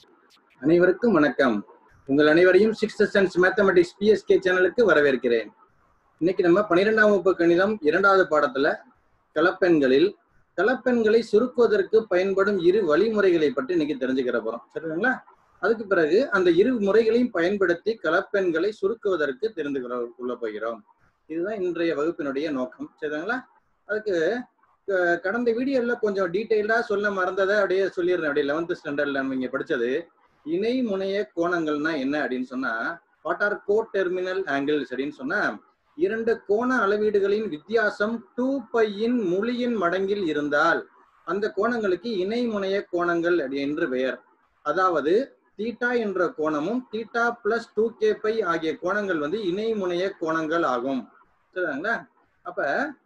அனைவருக்கும் வணக்கம் உங்கள் அனைவரையும் சிக்ஸ்த் சென்ஸ் மேத்தமெட்டிக்ஸ் பிஎஸ்கே சேனலுக்கு வரவேற்கிறேன் இன்னைக்கு நம்ம பன்னிரெண்டாம் வகுப்பு கணிதம் இரண்டாவது பாடத்துல கலப்பெண்களில் கலப்பெண்களை சுருக்குவதற்கு பயன்படும் இரு வழிமுறைகளை பற்றி இன்னைக்கு தெரிஞ்சுக்கிற போறோம் சரிங்களா அதுக்கு பிறகு அந்த இரு முறைகளையும் பயன்படுத்தி கலப்பெண்களை சுருக்குவதற்கு தெரிந்து கொள்ள போகிறோம் இதுதான் இன்றைய வகுப்பினுடைய நோக்கம் சரிங்களா அதுக்கு க- கடந்த வீடியோல கொஞ்சம் டீட்டெயில்டா சொல்ல மறந்ததை அப்படியே சொல்லிடுறேன் அப்படியே லெவன்த் ஸ்டாண்டர்ட்ல நம்ம இங்க படிச்சது இணை முனைய கோணங்கள்னா என்ன அப்படின்னு சொன்னா what are coterminal angles அப்படின்னு சொன்னா இரண்டு கோண அளவீடுகளின் வித்தியாசம் டூ பையின் முழியின் மடங்கில் இருந்தால் அந்த கோணங்களுக்கு இணை முனைய கோணங்கள் அப்படி என்று பெயர் அதாவது தீட்டா என்ற கோணமும் theta plus two k pi ஆகிய கோணங்கள் வந்து இணை முனைய கோணங்கள் ஆகும் சரிங்களா அப்ப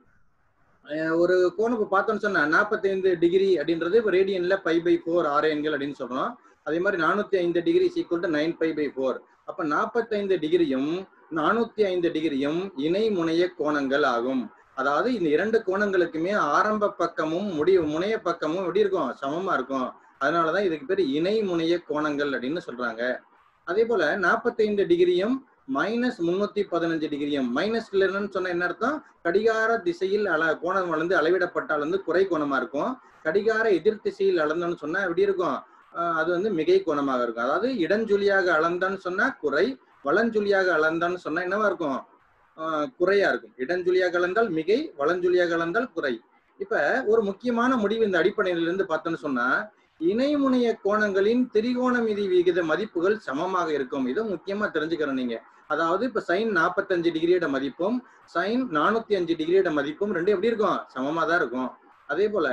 அஹ், ஒரு கோணம் இப்ப பார்த்தோம்னு சொன்னா நாற்பத்தைந்து டிகிரி அப்படின்றது இப்போ ரேடியன்ல பை பை ஃபோர் ஆர்என்கள் அப்படின்னு சொல்றோம் அதே மாதிரி நானூத்தி ஐந்து degree equal to nine pi by four அப்ப நாற்பத்தைந்து டிகிரியும் நானூத்தி ஐந்து டிகிரியும் இணை முனைய கோணங்கள் ஆகும் அதாவது இந்த இரண்டு கோணங்களுக்குமே ஆரம்ப பக்கமும் முடிவு முனைய பக்கமும் எப்படி இருக்கும் சமமா இருக்கும் அதனாலதான் இதுக்கு பேர் இணை முனைய கோணங்கள் அப்படின்னு சொல்றாங்க அதே போல நாற்பத்தைந்து டிகிரியும் மைனஸ் முன்னூத்தி பதினஞ்சு டிகிரியும் மைனஸ் இல்லைன்னு சொன்னா என்ன அர்த்தம் கடிகார திசையில் அள கோணம் வளர்ந்து அளவிடப்பட்டால் வந்து குறை கோணமா இருக்கும் கடிகார எதிர் திசையில் அளந்தோம்னு சொன்னா எப்படி இருக்கும் ஆஹ் அது வந்து மிகை கோணமாக இருக்கும் அதாவது இடஞ்சுழியாக அளந்தான்னு சொன்னா குறை வலஞ்சுழியாக அளந்தான்னு சொன்னா என்னவா இருக்கும் ஆஹ் குறையா இருக்கும் இடஞ்சுழியாக அளந்தால் மிகை வலஞ்சுழியாக அளந்தால் குறை இப்ப ஒரு முக்கியமான முடிவு இந்த அடிப்படையில இருந்து பார்த்தோன்னு சொன்னா இணைமுனைய கோணங்களின் திரிகோணமிதி விகித மதிப்புகள் சமமாக இருக்கும் இது முக்கியமா தெரிஞ்சுக்கிறோம் நீங்க அதாவது இப்ப சைன் நாற்பத்தஞ்சு டிகிரியோட மதிப்பும் சைன் நானூத்தி அஞ்சு டிகிரியோட மதிப்பும் ரெண்டும் எப்படி இருக்கும் சமமா தான் இருக்கும் அதே போல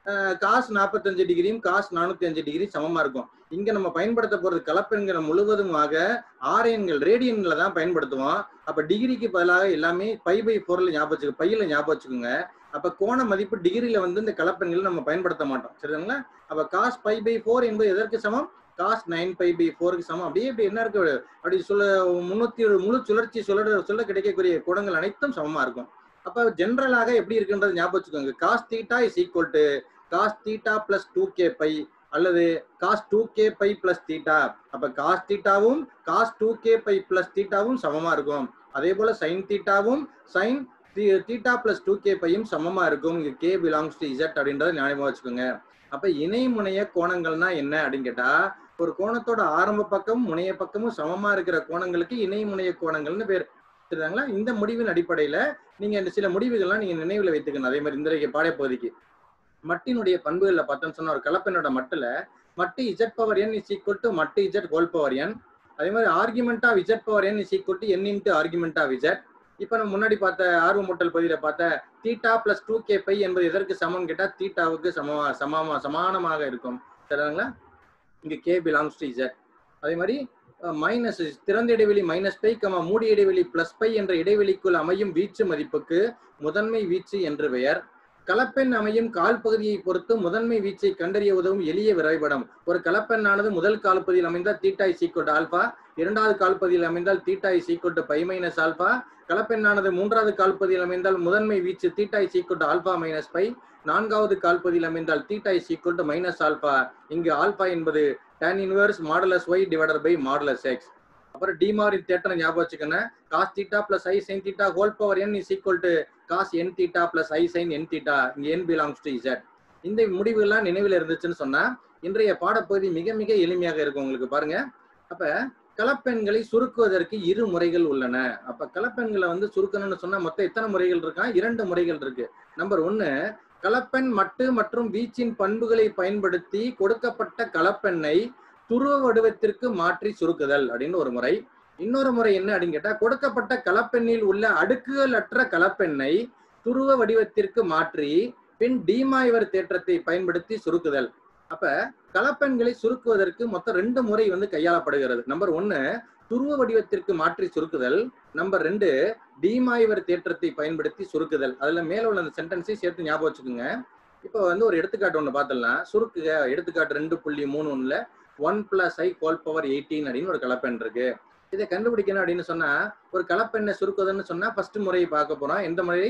காஸ் நாற்பத்தஞ்சு டிகிரியும் காஸ் நானூத்தி அஞ்சு டிகிரி சமமா இருக்கும் இங்க நம்ம பயன்படுத்த போறது கலப்பெண்கள் முழுவதுமாக ஆரியன்கள் ரேடியன்ல தான் பயன்படுத்துவோம் அப்ப டிகிரிக்கு பதிலாக எல்லாமே பை பை பொருள் ஞாபகம் வச்சுக்க பையில ஞாபகம் வச்சுக்கோங்க அப்ப கோண மதிப்பு டிகிரியில வந்து இந்த கலப்பெண்கள் நம்ம பயன்படுத்த மாட்டோம் சரிங்களா அப்ப காஸ் பை பை ஃபோர் என்பது எதற்கு சமம் காஸ் நைன் பை பை ஃபோருக்கு சமம் அப்படியே இப்படி என்ன இருக்கு அப்படி சொல்ல முன்னூத்தி ஒரு முழு சுழற்சி சொல்ல சொல்ல கிடைக்கக்கூடிய கோணங்கள் அனைத்தும் சமமா இருக்கும் அப்ப ஜென்ரலாக எப்படி இருக்குன்றது ஞாபகம் வச்சுக்கோங்க cos theta is equal to cos theta plus two k pi அல்லது cos two k pi plus theta அப்ப காஸ் தீட்டாவும் cos two k pi plus தீட்டாவும் சமமா இருக்கும் அதே போல சைன் தீட்டாவும் sine theta plus two k பையும் சமமா இருக்கும் இங்க கே பிலாங்ஸ் டு இசட் அப்படின்றத ஞாபகம் வச்சுக்கோங்க அப்ப இணை முனைய கோணங்கள்னா என்ன அப்படின்னு கேட்டா ஒரு கோணத்தோட ஆரம்ப பக்கம் முனைய பக்கமும் சமமா இருக்கிற கோணங்களுக்கு இணை முனைய கோணங்கள்னு பேர் சரிங்களா இந்த முடிவின் அடிப்படையில நீங்க இந்த சில முடிவுகள்லாம் நீங்க நினைவுல வைத்துக்கணும் அதே மாதிரி இந்த பாடப்பகுதிக்கு மட்டினுடைய பண்புகள்ல பார்த்தோம்னு சொன்னா ஒரு கலப்பெண்ணோட மட்டுல மட்டு z power n is equal to மட்டு இஜட் ஹோல் பவர் என் அதே மாதிரி argument of z power n is equal to n into argument of z இப்ப நம்ம முன்னாடி பார்த்த ஆர்வ முட்டல் பகுதியில பார்த்த theta plus two k pi என்பது எதற்கு சமம் கேட்டா தீட்டாவுக்கு சமமா சமமா சமானமாக இருக்கும் சரிங்களா இங்க கே பிலாங்ஸ் டு இசட் அதே மாதிரி மைனஸ் திறந்த இடைவெளி மைனஸ் பை கமா மூடி இடைவெளி பிளஸ் பை என்ற இடைவெளிக்குள் அமையும் வீச்சு மதிப்புக்கு முதன்மை வீச்சு என்று பெயர் கலப்பெண் அமையும் கால் பகுதியை பொறுத்து முதன்மை வீச்சை கண்டறிய உதவும் எளிய விரைபடம் ஒரு கலப்பெண்ணானது முதல் கால்பகுதியில் அமைந்தால் தீட்டா இஸ் ஈக்குவல் ஆல்பா இரண்டாவது கால்பகுதியில் அமைந்தால் theta is equal pi minus alpha கலப்பெண்ணானது மூன்றாவது கால்பகுதியில் அமைந்தால் முதன்மை வீச்சு theta is equal alpha minus pi நான்காவது கால்பகுதியில் அமைந்தால் theta is equal minus alpha இங்கு ஆல்பா என்பது tan inverse modulus y divided by modulus x அப்புறம் டிமாரின் தேட்டர் ஞாபகம் வச்சுக்கோங்க cos theta plus i sine theta whole power n is equal to cos n theta plus i sine n theta இங்க n belongs to Z இந்த முடிவுகள்லாம் நினைவில் இருந்துச்சுன்னு சொன்னா இன்றைய பாடப்பகுதி மிக மிக எளிமையாக இருக்கும் உங்களுக்கு பாருங்க அப்ப கலப்பெண்களை சுருக்குவதற்கு இரு முறைகள் உள்ளன அப்ப கலப்பெண்களை வந்து சுருக்கணும்னு சொன்னா மொத்தம் எத்தனை முறைகள் இருக்கா இரண்டு முறைகள் இருக்கு நம்பர் ஒன்னு கலப்பெண் மட்டு மற்றும் வீச்சின் பண்புகளை பயன்படுத்தி கொடுக்கப்பட்ட கலப்பெண்ணை துருவ வடிவத்திற்கு மாற்றி சுருக்குதல் அப்படின்னு ஒரு முறை இன்னொரு முறை என்ன அப்படின்னு கேட்டா கொடுக்கப்பட்ட கலப்பெண்ணில் உள்ள அடுக்குகள் அற்ற கலப்பெண்ணை துருவ வடிவத்திற்கு மாற்றி பின் டீமாய்வர் தேற்றத்தை பயன்படுத்தி சுருக்குதல் அப்ப கலப்பெண்களை சுருக்குவதற்கு மொத்தம் ரெண்டு முறை வந்து கையாளப்படுகிறது நம்பர் ஒன்னு துருவ வடிவத்திற்கு மாற்றி சுருக்குதல் நம்பர் ரெண்டு டீமாய்வர் தேற்றத்தை பயன்படுத்தி சுருக்குதல் அதுல மேல உள்ள அந்த சென்டென்ஸை சேர்த்து ஞாபகம் வச்சுக்கோங்க இப்போ வந்து ஒரு எடுத்துக்காட்டு ஒண்ணு பார்த்துடலாம் சுருக்குக எடுத்துக்காட்டு ரெண்டு புள்ளி மூணு ஒண்ணுல one plus i whole power eighteen அப்படின்னு ஒரு கலப்பெண் இருக்கு இதை கண்டுபிடிக்கணும் அப்படின்னு சொன்னா ஒரு கலப்பெண்ணை சுருக்குதுன்னு சொன்னா ஃபர்ஸ்ட் முறையை பார்க்க போறோம் எந்த முறை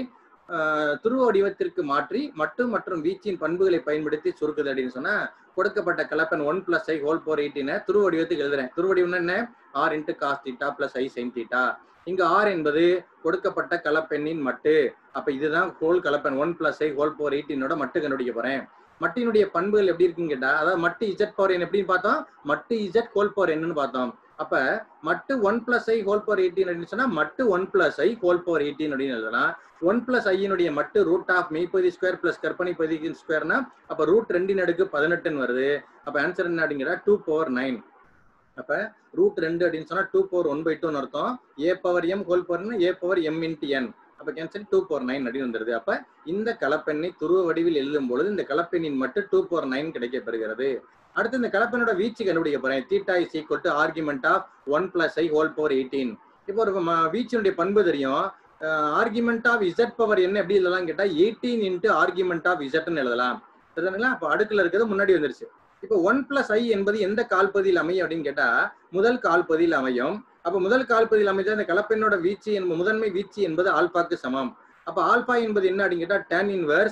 ஆஹ், துருவ வடிவத்திற்கு மாற்றி மட்டு மற்றும் வீச்சின் பண்புகளை பயன்படுத்தி சுருக்குது அப்படின்னு சொன்னா கொடுக்கப்பட்ட கலப்பன் one plus i whole power எயிட்டின துருவ வடிவத்துக்கு எழுதுறேன் துருவ வடிவம்னா என்ன r into cos theta plus i sine theta இங்க ஆர் என்பது கொடுக்கப்பட்ட கலப்பெண்ணின் மட்டு அப்ப இதுதான் ஹோல் கலப்பெண் one plus i whole power எயிட்டீனோட மட்டு கண்டுபிடிக்க போறேன் மட்டினுடைய பண்புகள் எப்படி இருக்குன்னு கேட்டா அதாவது மட்டு இஜெட் பவர் என் எப்படின்னு பார்த்தோம் மட்டு இஜெட் ஹோல் பவர் என்னன்னு பார்த்தோம் அப்ப மட்டு one plus i whole power eighteen அப்படின்னு சொன்னா மட்டு one plus i whole power eighteen அப்படின்னு எழுதலாம் ஒன் பிளஸ் ஐயினுடைய மட்டு ரூட் ஆஃப் மெய்ப்பதி ஸ்கொயர் பிளஸ் கற்பனை பதிகின் ஸ்கொயர்னா அப்ப ரூட் ரெண்டின் அடுக்கு பதினெட்டுன்னு வருது அப்ப ஆன்சர் என்ன அப்படிங்கிற டூ பவர் நைன் அப்ப ரூட் ரெண்டு அப்படின்னு சொன்னா டூ பவர் ஒன் பை டூன்னு அர்த்தம் ஏ பவர் எம் ஹோல் பவர்னா a power m into n அப்ப கேன்சல் டூ பவர் நைன் அப்படின்னு வந்துருது அப்ப இந்த கலப்பெண்ணை துருவ வடிவில் எழுதும் பொழுது இந்த கலப்பெண்ணின் மட்டும் டூ பவர் நைன் கிடைக்கப்பெறுகிறது அடுத்து இந்த கலப்பெண்ணோட வீச்சு கண்டுபிடிக்க போறேன் theta is equal to argument of one plus i whole power eighteen இப்போ ஒரு ம- வீச்சினுடைய பண்பு தெரியும் ஆர்குமெண்ட் ஆஃப் இசட் பவர் என்ன எப்படி எழுதலாம் கேட்டா எயிட்டீன் இன்ட்டு ஆர்குமெண்ட் ஆஃப் இசட்னு எழுதலாம் சரிதானுங்களா அப்போ அடுக்குல இருக்கிறது முன்னாடி வந்துருச்சு இப்போ ஒன் பிளஸ் ஐ என்பது எந்த கால்பதியில் அமையும் அப்படின்னு கேட்டா முதல் கால்பதியில் அமையும் அப்ப முதல் கால்பதியில் அமைஞ்ச அந்த கலப்பெண்ணோட வீச்சு என்ப- முதன்மை வீச்சு என்பது ஆல்பாக்கு சமம் அப்ப ஆல்பா என்பது என்ன அப்படின்னு கேட்டா tan inverse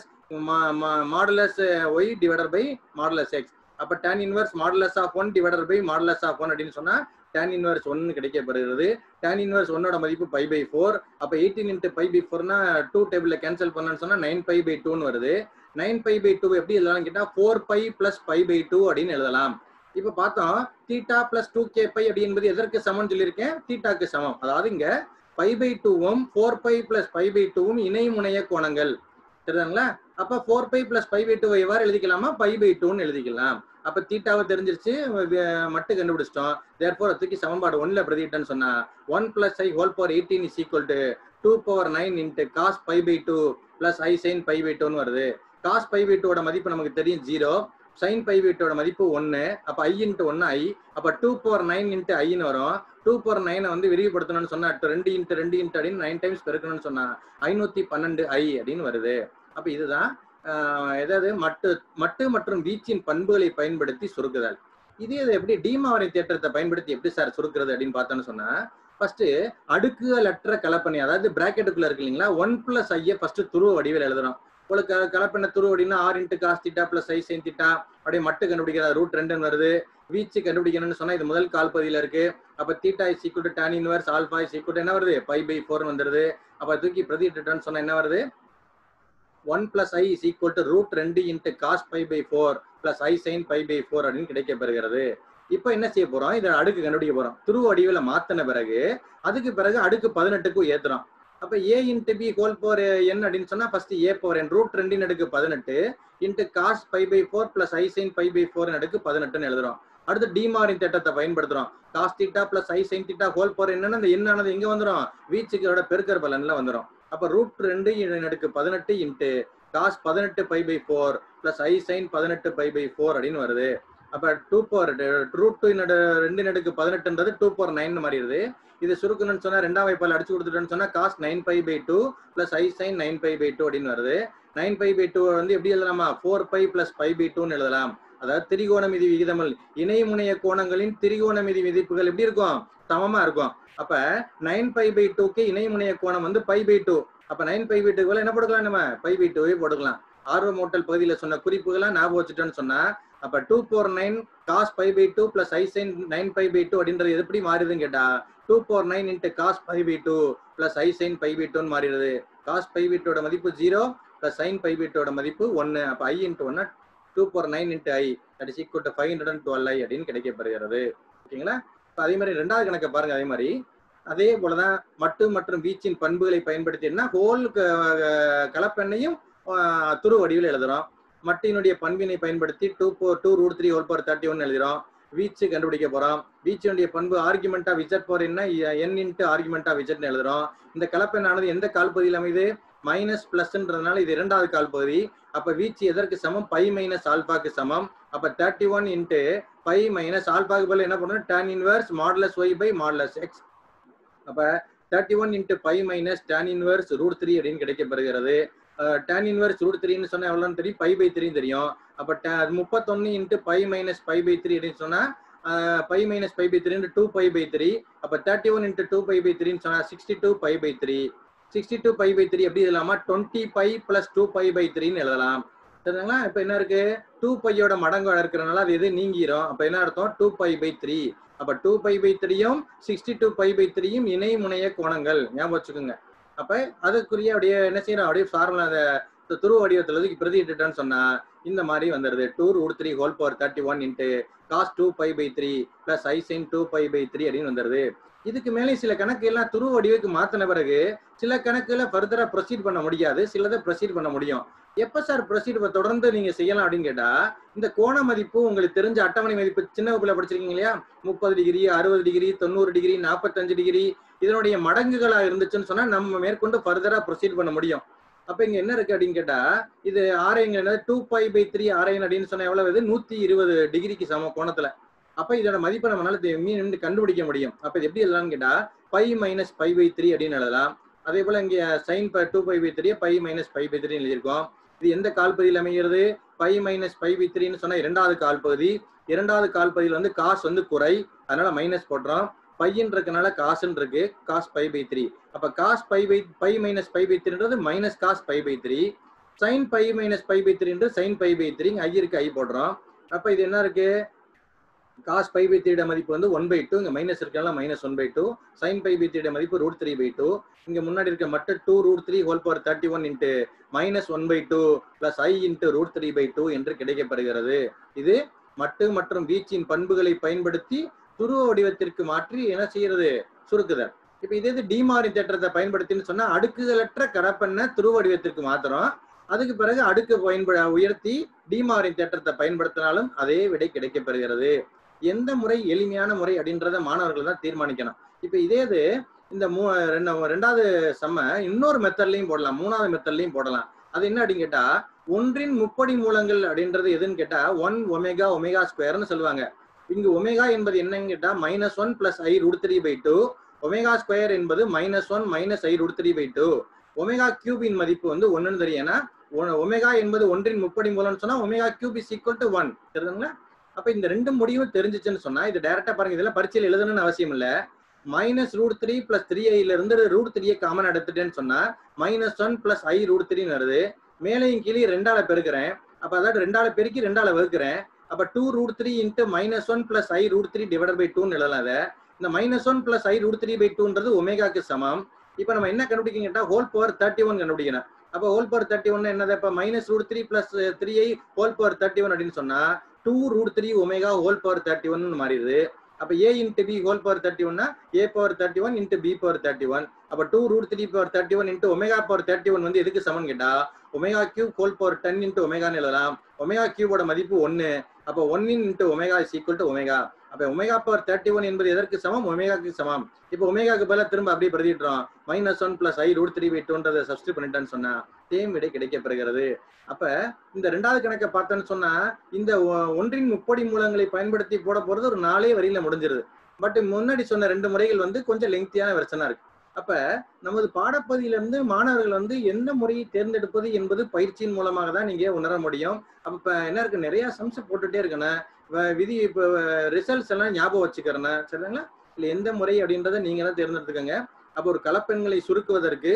modulus y divided by modulus x அப்ப tan inverse modulus of one divided by modulus of one அப்படின்னு சொன்னா டேன் இன்வர்ஸ் ஒன்னு கிடைக்கப்படுகிறது டேன் இன்வர்ஸ் ஒன்னோட மதிப்பு பை பை ஃபோர் அப்ப எயிட்டீன் இன்ட்டு பை பை ஃபோர்னா டூ டேபிள்ல கேன்சல் பண்ணன்னு சொன்னா நைன் பை பை டூன்னு வருது நைன் பை பை டூ எப்படி எழுதலாம் கேட்டா four pi plus pi by two அப்படின்னு எழுதலாம் இப்ப பார்த்தோம் theta plus two k pi அப்படி என்பது எதற்கு சமம் சொல்லியிருக்கேன் தீட்டாக்கு சமம் அதாவது இங்க பை பை டூவும் four pi plus pi by டூவும் இணைமுனைய கோணங்கள் சரிதாங்களா அப்ப four pi plus pi by two எவ்வாறு எழுதிக்கலாமா பை பை டூன்னு எழுதிக்கலாம் அப்ப தீட்டாவை தெரிஞ்சிருச்சு வ- மட்டு கண்டுபிடிச்சிட்டோம் தேர்ஃபோர் தூக்கி சமன்பாடு ஒன்ல பிரதிட்டன்னு சொன்னா one plus i whole power eighteen is equal to two power nine into cos pi by two plus i sine pi by டூன்னு வருது காஸ் பை பை டூவோட மதிப்பு நமக்கு தெரியும் ஜீரோ சைன் பை பை டூவோட மதிப்பு ஒன்னு அப்ப ஐ இன்ட்டு ஒன்னு ஐ அப்ப டூ பவர் நைன் இன்ட்டு ஐன்னு வரும் டூ பவர் நைனை வந்து விரிவுபடுத்தணும்னு சொன்னா to ரெண்டு இன்ட்டு ரெண்டு இன்ட்டு அப்படின்னு நைன் டைம்ஸ் பெருக்கணும்னு சொன்னா ஐநூத்தி பன்னெண்டு ஐ அப்படின்னு வருது அப்ப இதுதான் ஆஹ், எதாவது மட்டு மட்டு மற்றும் வீச்சின் பண்புகளை பயன்படுத்தி சுருக்குதல் இதே இது எப்படி டீமாவரை தேற்றத்தை பயன்படுத்தி எப்படி சார் சுருக்குறது அப்படின்னு பார்த்தோன்னு சொன்னா ஃபர்ஸ்ட் அடுக்குகளற்ற கலப்பணி அதாவது பிராக்கெட்டுக்குள்ள இருக்கு இல்லைங்களா ஒன் பிளஸ் ஐய ஃபர்ஸ்ட் துருவ வடிவில் எழுதுறோம் உங்களுக்கு க- கலப்பெண்ண துருவ வடினா r into cos theta plus i sine theta அப்படியே மட்டு கண்டுபிடிக்கிற ரூட் ரெண்டுன்னு வருது வீச்சு கண்டுபிடிக்கணும்னு சொன்னா இது முதல் கால் பகுதியில இருக்கு அப்ப theta is equal to tan inverse alpha is equal என்ன வருது பை பை ஃபோர் வந்துருது அப்ப தூக்கி பிரதிட்டுன்னு சொன்னா என்ன வருது one plus i is equal to root ரெண்டு into cos pi by four plus i sine pi by four அப்படின்னு கிடைக்கப்பெறுகிறது இப்போ என்ன செய்ய போறோம் இதை அடுக்கு கண்டுபிடிக்க போறோம் துருவ வடிவில் மாத்தின பிறகு அதுக்கு பிறகு அடுக்கு பதினெட்டுக்கும் ஏத்துறோம் அப்ப a into b whole power n அப்படின்னு சொன்னா ஃபர்ஸ்ட் ஏ போர் என் ரூட் ரெண்டின் அடுக்கு பதினெட்டு into cos pi by four plus i sine pi by four அடுக்கு பதினெட்டுன்னு எழுதுறோம் அடுத்து டிமாரின் திட்டத்தை பயன்படுத்துறோம் cos theta plus i sine theta whole power என்னன்னா இந்த எண்ணானது எங்க வந்துரும் வீச்சுக்கோட பெருக்கர் பலன்ல வந்துரும் அப்ப ரூட் ரெண்டு இதன் அடுக்கு பதினெட்டு இன்ட்டு காஸ் பதினெட்டு pi by four plus i sine பதினெட்டு பை பை ஃபோர் அப்படின்னு வருது அப்ப டூ பவர் ரூட் டூ ரெண்டு நடுக்கு பதினெட்டுன்றது டூ பவர் நைன் மாறிடுது இது சுருக்கணும்னு சொன்னா ரெண்டாம் வாய்ப்பால் அடிச்சு கொடுத்துட்டோம்னு சொன்னா cos nine pi by two plus i sine nine pi by two அப்படின்னு வருது நைன் பை பை டூ வந்து எப்படி எழுதலாமா four pi plus pi by டூன்னு எழுதலாம் அதாவது திரிகோண மிதி விகிதமல் இணைமுனைய கோணங்களின் திரிகோண மிதி விதிப்புகள் எப்படி இருக்கும் சமமா இருக்கும் அப்ப நைன் பை பை டூக்கு இணைமுனைய கோணம் வந்து பை பை டூ அப்ப நைன் பை பை டூக்குள்ள என்ன போட்டுக்கலாம் நம்ம பை பை டூவே போட்டுக்கலாம் ஆர்வம் மூட்டல் பகுதியில சொன்ன குறிப்புகளை ஞாபகம் வச்சுட்டோம்னு சொன்னா அப்ப two power nine cos pi by two plus i sine nine pi by two அப்படின்றது எப்படி மாறுதுன்னு கேட்டா two power nine into cos pi by two plus i sine pi by டூன்னு மாறிடுது காஸ் பை பை டூட மதிப்பு zero plus sine pi by டூட மதிப்பு ஒன்னு அப்ப ஐ இன்ட்டு ஒன்னா two power nine into i that is equal to five hundred and twelve i அப்படின்னு கிடைக்கப்படுகிறது ஓகேங்களா இப்ப அதே மாதிரி ரெண்டாவது கணக்கை பாருங்க அதே மாதிரி அதே போலதான் மட்டு மற்றும் வீச்சின் பண்புகளை பயன்படுத்தினா ஹோல் கலப்பெண்ணையும் ஆஹ், துரு வடிவில் எழுதுறோம் மட்டினுடைய பண்பினை பயன்படுத்தி two four two root three whole power thirty one எழுதுறோம் வீச்சு கண்டுபிடிக்க போறோம் வீச்சினுடைய பண்பு ஆர்குமெண்டா விஜெட் போர் என்ன என் இன்ட்டு ஆர்குமெண்டா விஜெட்னு எழுதுறோம் இந்த கலப்பெண்ணானது எந்த கால்பகுதியில் அமைது மைனஸ் பிளஸ்ன்றதுனால இது இரண்டாவது கால்பகுதி அப்ப வீச்சு எதற்கு சமம் பை மைனஸ் ஆல்பாக்கு சமம் அப்ப thirty one into pi minus ஆல்பாக்கு பதில் என்ன பண்ணணும் tan inverse modulus y by modulus x அப்ப thirty one into pi minus tan inverse root three அப்படின்னு கிடைக்கப்படுகிறது டேன் இன்வர்ஸ் ரூட் த்ரீன்னு சொன்னா எவ்வளோன்னு தெரியும் பை பை த்ரீ தெரியும் அப்ப முப்பத்தொன்னு into pi minus pi by three அப்படின்னு சொன்னா pi minus pi by three two pi by three அப்ப thirty one into two pi by த்ரீன்னு சொன்னா sixty two pi by three sixty two pi by three எப்படி எழுதலாமா twenty pi plus two pi by த்ரீன்னு எழுதலாம் சரிங்களா இப்போ என்ன இருக்கு டூ பையோட மடங்கு இருக்கிறனால அது எது நீங்கிரும் அப்ப என்ன அர்த்தம் டூ பை பை த்ரீ அப்ப டூ பை பை த்ரீயும் சிக்ஸ்டி டூ பை பை த்ரீயும் இணை முனைய கோணங்கள் ஞாபகம் வச்சுக்கோங்க அப்ப அதுக்குரிய அப்படியே என்ன செய்யறோம் அப்படியே ஃபார்முலா அந்த துருவ வடிவத்துல இருந்து பிரதிட்டுட்டான்னு சொன்னா இந்த மாதிரி வந்துடுது two root three whole power thirty one into cos two pi by three plus i sine two pi by three அப்படின்னு வந்துடுது இதுக்கு மேலே சில கணக்கு எல்லாம் துருவ வடிவுக்கு மாத்தின பிறகு சில கணக்குல ஃபர்தரா ப்ரொசீட் பண்ண முடியாது சிலதை ப்ரொசீட் பண்ண முடியும் எப்ப சார் ப்ரொசீட் தொடர்ந்து நீங்க செய்யலாம் அப்படின்னு கேட்டா இந்த கோண மதிப்பு உங்களுக்கு தெரிஞ்ச அட்டவணை மதிப்பு சின்ன வகுப்புல படிச்சிருக்கீங்க இல்லையா முப்பது டிகிரி அறுபது டிகிரி தொண்ணூறு டிகிரி நாற்பத்தஞ்சு டிகிரி இதனுடைய மடங்குகளா இருந்துச்சுன்னு சொன்னா நம்ம மேற்கொண்டு ஃபர்தரா ப்ரொசீட் பண்ண முடியும் அப்ப இங்க என்ன இருக்கு அப்படின்னு கேட்டா இது ஆரைங்க டூ பை பை த்ரீ ஆரைன் அப்படின்னு சொன்னா எவ்வளவு இது நூத்தி இருபது டிகிரிக்கு சம கோணத்துல அப்ப இதோட மதிப்பை நம்மளால தெ- மீன் கண்டுபிடிக்க முடியும் அப்ப இது எப்படி எழுதலாம்னு கேட்டா pi minus pi by three அப்படின்னு எழுதலாம் அதே போல இங்க sine two pi by three pi minus pi by three எழுதியிருக்கோம் இது எந்த கால்பகுதியில் அமைகிறது பை மைனஸ் பை பை த்ரீன்னு சொன்னா இரண்டாவது கால்பகுதி இரண்டாவது கால்பகுதியில் வந்து காசு வந்து குறை அதனால மைனஸ் போடுறோம் பையன் இருக்கனால காசுன்னு இருக்கு காஸ் பை பை த்ரீ அப்ப cos pi by pi minus pi by த்ரீன்றது minus cos pi by three sine pi minus pi by த்ரீன்றது sine pi by three i இருக்கு ஐ போடுறோம் அப்ப இது என்ன இருக்கு காஸ் பை பை த்ரீட மதிப்பு வந்து ஒன் பை டூ இங்க மைனஸ் இருக்கனால minus one by two sine pi by த்ரீட மதிப்பு ரூட் த்ரீ பை டூ இங்க முன்னாடி இருக்க மட்ட two root three whole power thirty one into minus one by two plus i into root three by two என்று கிடைக்கப்படுகிறது இது மட்டு மற்றும் வீச்சின் பண்புகளை பயன்படுத்தி துருவ வடிவத்திற்கு மாற்றி என்ன செய்யறது சுருக்குதல் இப்ப இதே இது டிமாரின் தேற்றத்தை பயன்படுத்தின்னு சொன்னா அடுக்குகளற்ற கடப்பெண்ண துருவ வடிவத்திற்கு மாத்திரம் அதுக்கு பிறகு அடுக்கு பயன்பட உயர்த்தி டிமாரின் தேற்றத்தை பயன்படுத்தினாலும் அதே விடை கிடைக்கப்பெறுகிறது எந்த முறை எளிமையான முறை அப்படின்றத மாணவர்கள் தான் தீர்மானிக்கணும் இப்ப இதே இது இந்த மூ ரெண்டு ரெண்டாவது செம்ம இன்னொரு மெத்தட்லயும் போடலாம் மூணாவது மெத்தட்லயும் போடலாம் அது என்ன அப்படின்னு கேட்டா ஒன்றின் முப்படி மூலங்கள் அப்படின்றது எதுன்னு கேட்டா ஒன் ஒமேகா ஒமேகா ஸ்கொயர்னு சொல்லுவாங்க இங்கு ஒமேகா என்பது என்னன்னு கேட்டா minus one plus i root three by two omega square என்பது minus one minus i root three by two omega கியூபின் மதிப்பு வந்து ஒன்றுன்னு தெரியும் ஏன்னா ஒ- ஒமேகா என்பது ஒன்றின் முப்படி மூலம்னு சொன்னா omega cube is equal to one தெரியுதுங்களா அப்ப இந்த ரெண்டு முடிவும் தெரிஞ்சிச்சுன்னு சொன்னா இது டைரக்டா பாருங்க இதெல்லாம் பரீட்சையில் எழுதணும்னு அவசியம் இல்ல minus root three plus three ஐல இருந்து ரூட் த்ரீயை காமன் எடுத்துட்டேன்னு சொன்னா minus one plus i root த்ரீன்னு வருது மேலையும் கீழே ரெண்டால பெருக்கிறேன் அப்ப அதாவது ரெண்டால பெருக்கி ரெண்டால வகுக்கிறேன் அப்ப two root three into minus one plus i root three divide by டூன்னு எழுதலாம் அதை இந்த minus one plus i root three by டூன்றது ஒமேகாக்கு சமம் இப்போ நம்ம என்ன கண்டுபிடிக்கணும் கேட்டா ஹோல் பவர் தேர்ட்டி ஒன் கண்டுபிடிக்கணும் அப்போ ஹோல் பவர் தேர்ட்டி ஒன் என்னது இப்போ minus root three plus three i whole power thirty one அப்படின்னு சொன்னா two root three omega whole power thirty one மாறிடுது அப்ப a into b whole power thirty ஒன்னா a power thirty one into b power thirty one அப்ப two root three power thirty one into omega power thirty one வந்து எதுக்கு சமன் கேட்டா omega cube whole power ten into ஒமேகான்னு எழுதலாம் omega கியூபோட மதிப்பு ஒன்னு அப்ப one into omega is equal to omega அப்ப ஒமேகா பவர் தேர்ட்டி ஒன் என்பது எதற்கு சமம் ஒமேகாக்கு சமம் இப்போ ஒமேகாக்கு பதிலா திரும்ப அப்படியே பிரதிடுறோம் minus one plus i root three by டூன்றதை சப்ஸ்டியூட் பண்ணிட்டேன்னு சொன்னா சேம் விடை கிடைக்கப்பெறுகிறது அப்ப இந்த ரெண்டாவது கணக்கை பார்த்தோன்னு சொன்னா இந்த ஒ- ஒன்றின் முப்படி மூலங்களை பயன்படுத்தி போட போறது ஒரு நாலே வரியில முடிஞ்சிருது பட் முன்னாடி சொன்ன ரெண்டு முறைகள் வந்து கொஞ்சம் லெங்க்தியான வெர்ஷனா இருக்கு அப்ப நமது பாடப்பகுதியிலிருந்து மாணவர்கள் வந்து எந்த முறையை தேர்ந்தெடுப்பது என்பது பயிற்சியின் மூலமாக தான் நீங்க உணர முடியும் அப்ப இப்ப என்ன இருக்கு நிறைய சம்ஸ் போட்டுட்டே இருக்கணும் வ- விதி இப்போ ரிசல்ட்ஸ் எல்லாம் ஞாபகம் வச்சுக்கிறேன் சரிங்களா இல்ல எந்த முறை அப்படின்றத நீங்க தான் தேர்ந்தெடுத்துக்கங்க அப்போ ஒரு கலப்பெண்களை சுருக்குவதற்கு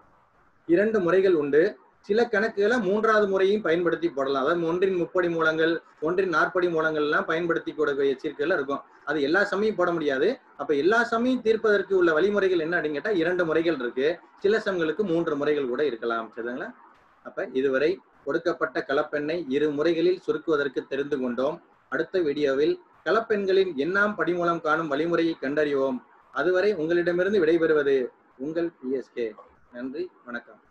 இரண்டு முறைகள் உண்டு சில கணக்குகளை மூன்றாவது முறையும் பயன்படுத்தி போடலாம் அதாவது ஒன்றின் முப்படி மூலங்கள் ஒன்றின் நாற்படி மூலங்கள் எல்லாம் பயன்படுத்தி கூடிய எச்சரிக்கைகள் இருக்கும் அது எல்லா சமயம் போட முடியாது அப்ப எல்லா சமயம் தீர்ப்பதற்கு உள்ள வழிமுறைகள் என்ன அப்படின்னு கேட்டா இரண்டு முறைகள் இருக்கு சில சமங்களுக்கு மூன்று முறைகள் கூட இருக்கலாம் சரிங்களா அப்ப இதுவரை கொடுக்கப்பட்ட கலப்பெண்ணை இரு முறைகளில் சுருக்குவதற்கு தெரிந்து கொண்டோம் அடுத்த வீடியோவில் கலப்பெண்களின் எண்ணாம் படிமூலம் காணும் வழிமுறையை கண்டறிவோம் அதுவரை உங்களிடமிருந்து விடைபெறுவது உங்கள் பிஎஸ்கே நன்றி வணக்கம்